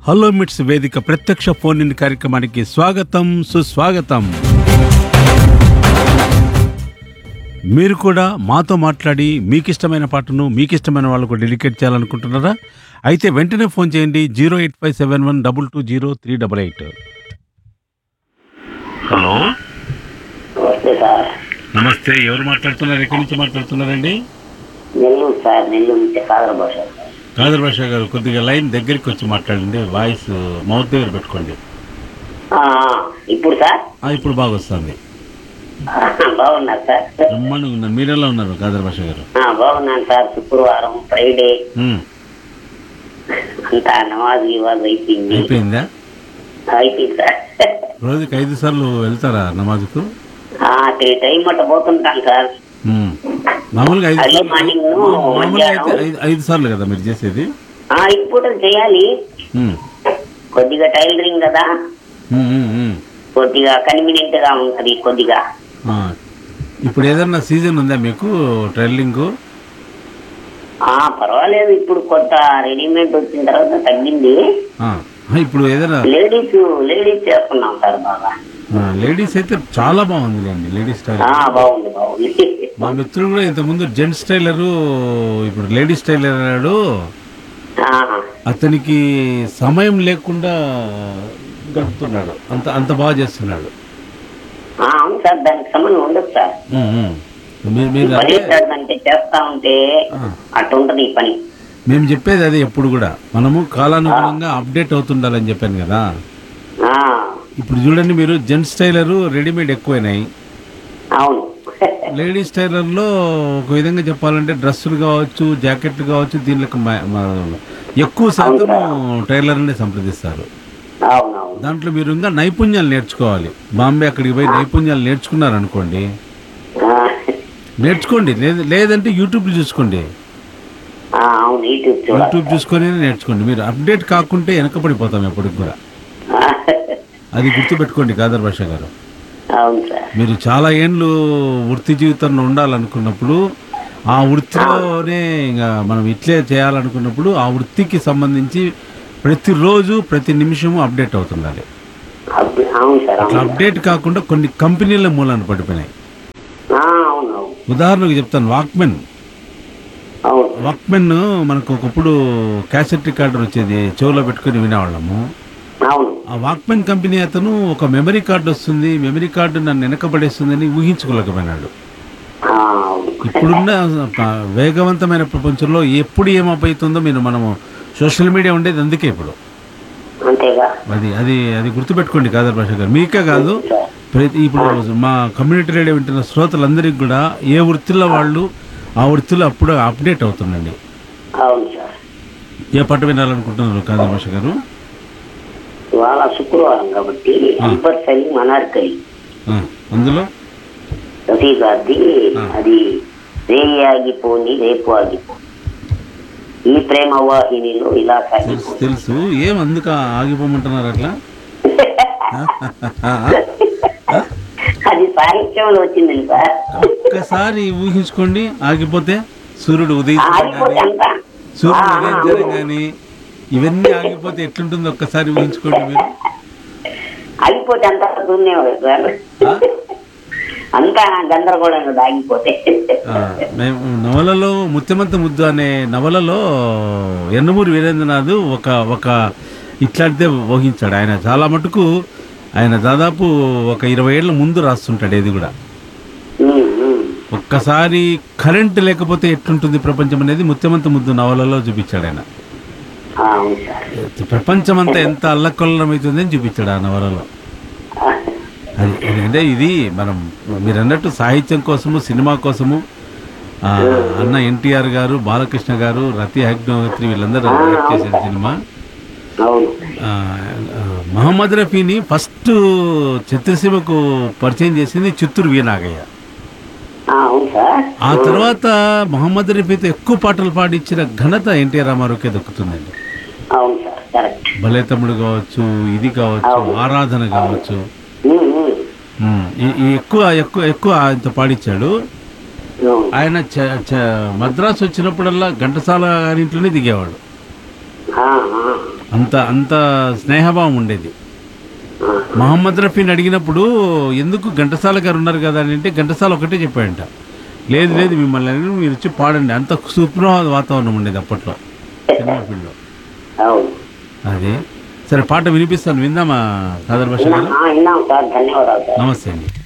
Hello మిట్స్ వేదిక ప్రత్యక్ష ఫోన్ ఇన్ కార్యక్రమానికి స్వాగతం సుస్వాగతం మీరు కూడా మాతో మాట్లాడి మీకు ఇష్టమైన పాటను మీకు ఇష్టమైన వాళ్ళకు డెడికేట్ చేయాలనుకుంటున్నారా అయితే వెంటనే ఫోన్ చేయండి zero eight five seven one double two zero three double eight hello నమస్తే సార్ నమస్తే ఎవరు మాట్లాడుతున్నారు ఎక్కడి నుంచి మాట్లాడుతున్నారండి నెల్లూరు సార్ నెల్లూరు నుంచి కాదర భాష కాదర్ భాష గారు కొద్దిగా లైన్ దగ్గరికి వచ్చి మాట్లాడండి వాయిస్ మౌత్ దగ్గర పెట్టుకోండి ఆ, ఇప్పుడు సార్ ఆ, ఇప్పుడు బాగా వస్తుంది ఆ, బాగున్నారు సార్ బ్రహ్మాండంగా ఉన్నారు మీరెలా ఉన్నారు కాదర్ భాష గారు ఆ, బాగున్నాను సార్ శుక్రవారం ఫ్రైడే ఉమ్, అంతా నమాజ్ గివాజ్ అయిపోయింది అయిపోయిందా అయిపోయింది సార్ రోజుకి ఐదు సార్లు వెళ్తారా నమాజ్కు ఆ, త్రీ టైం అట్ట పోతుంటాను సార్ ఉమ్. మామూలుగా ఐదు అదే సార్లు మార్నింగ్ మామూలుగా అయితే మధ్యాహ్నం. ఐదు ఐదు సార్లు కదా మీరు చేసేది ఆ, ఇప్పుడు చేయాలి ఉమ్, కొద్దిగా టైలరింగ్ కదా ఉమ్, ఉమ్, ఉమ్. కొద్దిగా కన్వీనియంట్ గా ఉంటది కొద్దిగా ఆ, ఇప్పుడు ఏదన్నా సీజన్ ఉందా మీకు ట్రైలింగ్ ఆ పర్వాలేదు ఇప్పుడు కొత్త రెడీమేడ్ వచ్చిన తర్వాత తగ్గింది ఇప్పుడు ఏదైనా లేడీస్ లేడీస్ చేస్తున్నాం సార్ బాగా లేడీస్ అయితే చాలా బాగుందిలేండి లేడీస్ స్టైల్ ఆ, బాగుంది బాగుంది మా మిత్రుడు కూడా ఇంతకుముందు జెంట్స్ టైలరు ఇప్పుడు లేడీస్ టైలర్ అన్నాడు ఆ, అతనికి సమయం లేకుండా గడుపుతున్నాడు అంత అంత బాగా చేస్తున్నాడు ఆ, అవును సార్ దానికి సంబంధం ఉండదు సార్ ఉమ్, ఉమ్. మీరు మీరు పని అదే అంటే చేస్తా ఉంటే ఆ. అట్టు ఉంటది ఈ పని మేము చెప్పేది అదే ఎప్పుడు కూడా మనము కాలానుగుణంగా అప్డేట్ అవుతుండాలని చెప్పాను కదా ఆ, ఇప్పుడు చూడండి మీరు జెంట్స్ టైలరు రెడీమేడ్ ఎక్కువైనాయి అవును లేడీస్ టైలర్లో ఒక విధంగా చెప్పాలంటే డ్రెస్సులు కావచ్చు జాకెట్లు కావచ్చు దీనికి మ- మ- ఎక్కువ శాతం టైలర్నే సంప్రదిస్తారు అవును అవును దాంట్లో మీరు ఇంకా నైపుణ్యాలు నేర్చుకోవాలి బాంబే అక్కడికి పోయి నైపుణ్యాలు నేర్చుకున్నారనుకోండి ఆ, నేర్చుకోండి లేదు లేదంటే యూట్యూబ్ చూసుకోండి ఆ, అవును యూట్యూబ్ చూడాలి యూట్యూబ్ చూసుకొని నేర్చుకోండి మీరు అప్డేట్ కాకుంటే వెనకబడిపోతాం ఎప్పటికి కూడా ఆ, అది గుర్తుపెట్టుకోండి కాదర్ భాష గారు అవును సార్ మీరు చాలా ఏండ్లు వృత్తి జీవితంలో ఉండాలనుకున్నప్పుడు ఆ వృత్తిలోనే ఇంకా మనం ఇట్లే చేయాలనుకున్నప్పుడు ఆ వృత్తికి సంబంధించి ప్రతిరోజు ప్రతి నిమిషము అప్డేట్ అవుతుండాలి అబ్బ- అవును సార్ అట్లా అవును అప్డేట్ కాకుండా కొన్ని కంపెనీల మూలాన పడిపోయినాయి ఆ, అవును అవును ఉదాహరణకు చెప్తాను వాక్మెన్ అవును వాక్మెన్ మనకు ఒకప్పుడు క్యాసెట్ రికార్డర్ వచ్చేది చెవులో పెట్టుకుని వినేవాళ్ళము అవును ఆ వాక్మెన్ కంపెనీ అతను ఒక మెమరీ కార్డు వస్తుంది మెమరీ కార్డు నన్ను వెనకబడేస్తుందని ఊహించుకోలేకపోయినాడు ఆ, అవును ఇప్పుడున్న ప- వేగవంతమైన ప్రపంచంలో ఎప్పుడు ఏమైపోతుందో మీరు మనము సోషల్ మీడియా ఉండేది అందుకే ఇప్పుడు అంతేగా అది అది అది గుర్తుపెట్టుకోండి కాదర్ భాష గారు మీకే కాదు సార్ ప్రతి ఇప్పుడు మా కమ్యూనిటీ రేడియో వింటున్న శ్రోతలందరికీ కూడా ఏ వృత్తిలో వాళ్ళు ఆ వృత్తిలో అప్పుడు అప్డేట్ అవుతుండండి అవును సార్ ఏ పాట వినాలనుకుంటున్నారు కాదర్ భాష గారు ఇవాళ శుక్రవారం కాబట్టి అంబర్ సలీం అనార్కలి ఆ, అందులో రఫీ గారిది ఆ. అది రేయి ఆగిపోని రేపు ఆగిపో ఈ ప్రేమ వాహినిలో ఇలా తెలుసు సాగిపో తెలుసు ఏం అందుక ఆగిపోమంటున్నారు అట్లా అది సాహిత్యంలో వచ్చిందండి సార్ ఒక్కసారి ఊహించుకోండి ఆగిపోతే సూర్యుడు ఉదయించడం ఆగిపోతే కానీ అంతా సూర్యుడు ఆ, ఉదయించడం కానీ ఇవన్నీ ఆగిపోతే ఎట్లుంటుందో ఒక్కసారి ఊహించుకోండి మీరు ఆగిపోతే అంతా దున్నేవాడు సార్ ఆ? అంతా గందరగోళంగా ఆగిపోతే ఆ, మేము నవలలో ముత్యమంత ముద్దు అనే నవలలో ఎన్నమూరి వీరేంద్రనాథ్ ఒక ఒక ఇట్లాంటిదే ఊహించాడు ఆయన చాలా మటుకు ఆయన దాదాపు ఒక ఇరవై ఏళ్ళ ముందు రాస్తుంటాడు ఇది కూడా ఉమ్, ఉమ్. ఒక్కసారి కరెంట్ లేకపోతే ఎట్లుంటుంది ప్రపంచం అనేది ముత్యమంత ముద్దు నవలలో చూపించాడు ఆయన ఆ, అవును సార్ ప్రపంచం అంతా ఎంత అల్లకొల్లమవుతుంది అని చూపించాడు ఆ నవలలో అది అది అంటే ఇది మనం మీరు అన్నట్టు సాహిత్యం కోసము సినిమా కోసము ఆ, అన్న ఎన్టీఆర్ గారు బాలకృష్ణ గారు రతి అగ్నోత్రి వీళ్ళందరూ యాక్ట్ చేసిన సినిమా అవును ఆ, ఆ, మహమ్మద్ రఫీని ఫస్ట్ చిత్రసీమకు పరిచయం చేసింది చిత్తూరు వీనాగయ్య ఆ, అవును సార్ ఆ తర్వాత మహమ్మద్ రఫీతో ఎక్కువ పాటలు పాడించిన ఘనత ఎన్టీఆర్ రామారావుకే దక్కుతుందండి అవును సార్ కరెక్ట్ భలే తమ్ముడు కావచ్చు ఇది కావచ్చు ఆరాధన కావచ్చు ఉమ్, ఉమ్. ఉమ్, ఈ- ఈ ఎక్కువ ఎక్కువ ఎక్కువ ఆయనతో పాడించాడు అవును. ఆయన చ- చ- మద్రాసు వచ్చినప్పుడల్లా ఘంటసాల గారి ఇంట్లోనే దిగేవాడు ఆ, ఆ. అంత అంత స్నేహభావం ఉండేది ఆ, మహమ్మద్ రఫీని అడిగినప్పుడు ఎందుకు ఘంటసాల గారు ఉన్నారు కదా అని అంటే ఘంటసాల ఒకటే చెప్పాడంట లేదు లేదు మిమ్మల్ని అడిగిన మీరు వచ్చి పాడండి అంత సుప్రభ వాతావరణం ఉండేది అప్పట్లో సినిమా ఫీల్డ్లో అవును అదే సరే పాట వినిపిస్తాను విందామా కాదర్ భాష గారు విన్నాం ఆ, విన్నాం సార్ ధన్యవాదాలు సార్ నమస్తే అండి